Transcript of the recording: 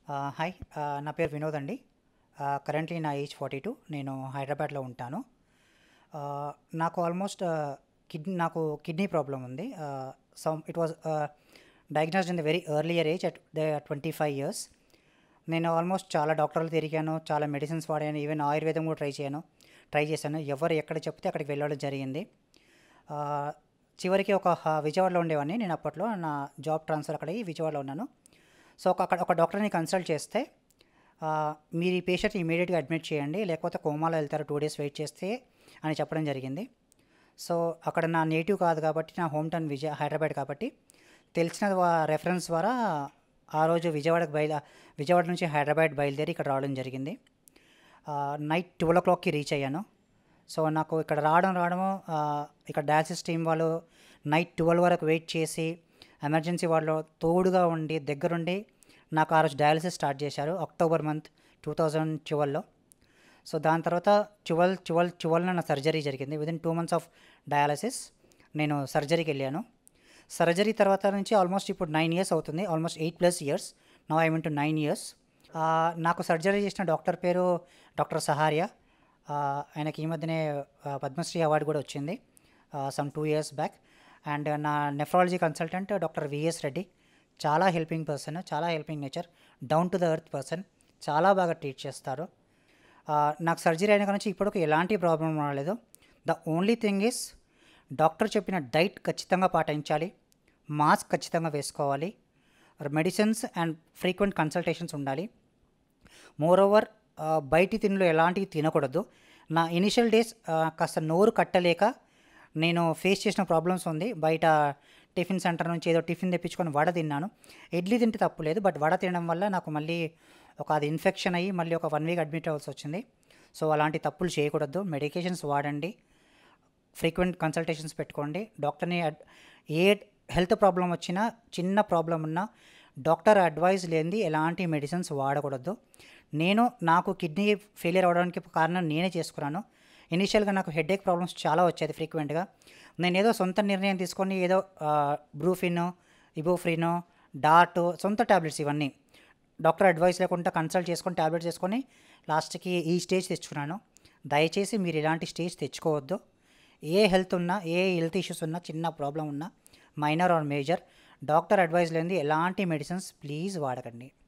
hi నా పేరు వినోద్ అండి కరెంట్లీ నా ఏజ్ ఫార్టీ టూ నేను హైదరాబాద్లో ఉంటాను ఆ, నాకు ఆల్మోస్ట్ కిడ్నీ నాకు కిడ్నీ ప్రాబ్లం ఉంది some it was diagnosed in the very earlier age at the twenty five years నేను ఆల్మోస్ట్ చాలా డాక్టర్లు తిరిగాను చాలా మెడిసిన్స్ వాడాను ఈవెన్ ఆయుర్వేదం కూడా ట్రై చేయను ట్రై చేశాను ఎవరు ఎక్కడ చెప్తే అక్కడికి వెళ్ళడం జరిగింది ఆ, చివరికి ఒక హ- విజయవాడలో ఉండేవాడిని నేను అప్పట్లో నా జాబ్ ట్రాన్స్ఫర్ అక్కడ అయ్యి విజయవాడలో ఉన్నాను సో ఒక అక్కడ ఒక డాక్టర్ని కన్సల్ట్ చేస్తే ఆ, మీరు ఈ పేషెంట్ని ఇమీడియట్గా అడ్మిట్ చేయండి లేకపోతే కోమాలో వెళ్తారు టూ డేస్ వెయిట్ చేస్తే అని చెప్పడం జరిగింది సో అక్కడ నా నేటివ్ కాదు కాబట్టి నా హోమ్ టౌన్ విజయ హైదరాబాద్ కాబట్టి తెలిసిన వా- రెఫరెన్స్ ద్వారా ఆ రోజు విజయవాడకు బయలు విజయవాడ నుంచి హైదరాబాద్ బయలుదేరి ఇక్కడ రావడం జరిగింది ఆ, నైట్ ట్వెల్వ్ ఓ క్లాక్కి రీచ్ అయ్యాను సో నాకు ఇక్కడ రావడం రావడము ఆ, ఇక్కడ డయాలసిస్ టీం వాళ్ళు నైట్ ట్వెల్వ్ వరకు వెయిట్ చేసి ఎమర్జెన్సీ వాళ్ళు తోడుగా ఉండి దగ్గరుండి నాకు ఆ రోజు డయాలసిస్ స్టార్ట్ చేశారు అక్టోబర్ మంత్ టూ థౌజండ్ ట్వెల్వ్లో సో దాని తర్వాత ట్వెల్వ్ ట్వెల్వ్ ట్వెల్వ్న నా సర్జరీ జరిగింది within two months of dialysis నేను సర్జరీకి వెళ్ళాను సర్జరీ తర్వాత నుంచి ఆల్మోస్ట్ ఇప్పుడు నైన్ ఇయర్స్ అవుతుంది almost eight plus years now I mean to nine years నాకు సర్జరీ చేసిన డాక్టర్ పేరు డాక్టర్ సహార్య ఆ, ఆయనకి ఈ మధ్యనే ఆ, పద్మశ్రీ అవార్డు కూడా వచ్చింది some two years back and నా nephrology consultant doctor VS Reddy చాలా హెల్పింగ్ పర్సన్ చాలా helping nature down to the earth person చాలా బాగా ట్రీట్ చేస్తారు ఆ, నాకు సర్జరీ అయిన నుంచి ఇప్పటికి ఎలాంటి ప్రాబ్లం రాలేదు the only thing is doctor చెప్పిన డైట్ ఖచ్చితంగా పాటించాలి మాస్క్ ఖచ్చితంగా వేసుకోవాలి మెడిసిన్స్ అండ్ ఫ్రీక్వెంట్ కన్సల్టేషన్స్ ఉండాలి మోర్ ఓవర్ బయటి తిండిలో ఎలాంటివి తినకూడదు నా ఇనిషియల్ డేస్ కాస్త నోరు కట్టలేక నేను ఫేస్ చేసిన ప్రాబ్లమ్స్ ఉంది బయట టిఫిన్ సెంటర్ నుంచి ఏదో టిఫిన్ తెప్పించుకొని వడ తిన్నాను ఇడ్లీ తింటే తప్పు లేదు బట్ వడ తినడం వల్ల నాకు మళ్ళీ ఒక అది ఇన్ఫెక్షన్ అయ్యి మళ్ళీ ఒక వన్ వీక్ అడ్మిట్ అవ్వాల్సి వచ్చింది సో అలాంటి తప్పులు చేయకూడదు మెడికేషన్స్ వాడండి ఫ్రీక్వెంట్ కన్సల్టేషన్స్ పెట్టుకోండి డాక్టర్ని అడ్- ఏ హెల్త్ ప్రాబ్లం వచ్చినా చిన్న ప్రాబ్లం ఉన్నా డాక్టర్ అడ్వైస్ లేనిది ఎలాంటి మెడిసిన్స్ వాడకూడదు నేను నాకు కిడ్నీ ఫెయిలియర్ అవడానికి కారణం నేనే చేసుకున్నాను ఇనిషియల్గా నాకు హెడేక్ ప్రాబ్లమ్స్ చాలా వచ్చేది ఫ్రీక్వెంట్గా నేను ఏదో సొంత నిర్ణయం తీసుకొని ఏదో బ్రూఫిన్ ఇబోఫ్రిన్ డాట్ సొంత ట్యాబ్లెట్స్ ఇవన్నీ డాక్టర్ అడ్వైస్ లేకుండా కన్సల్ట్ చేసుకొని ట్యాబ్లెట్స్ చేసుకొని లాస్ట్కి ఈ స్టేజ్ తెచ్చుకున్నాను దయచేసి మీరు ఇలాంటి స్టేజ్ తెచ్చుకోవద్దు ఏ హెల్త్ ఉన్నా ఏ హెల్త్ ఇష్యూస్ ఉన్నా చిన్న ప్రాబ్లం ఉన్నా minor or major doctor advice లేనిది ఎలాంటి మెడిసిన్స్ ప్లీజ్ వాడకండి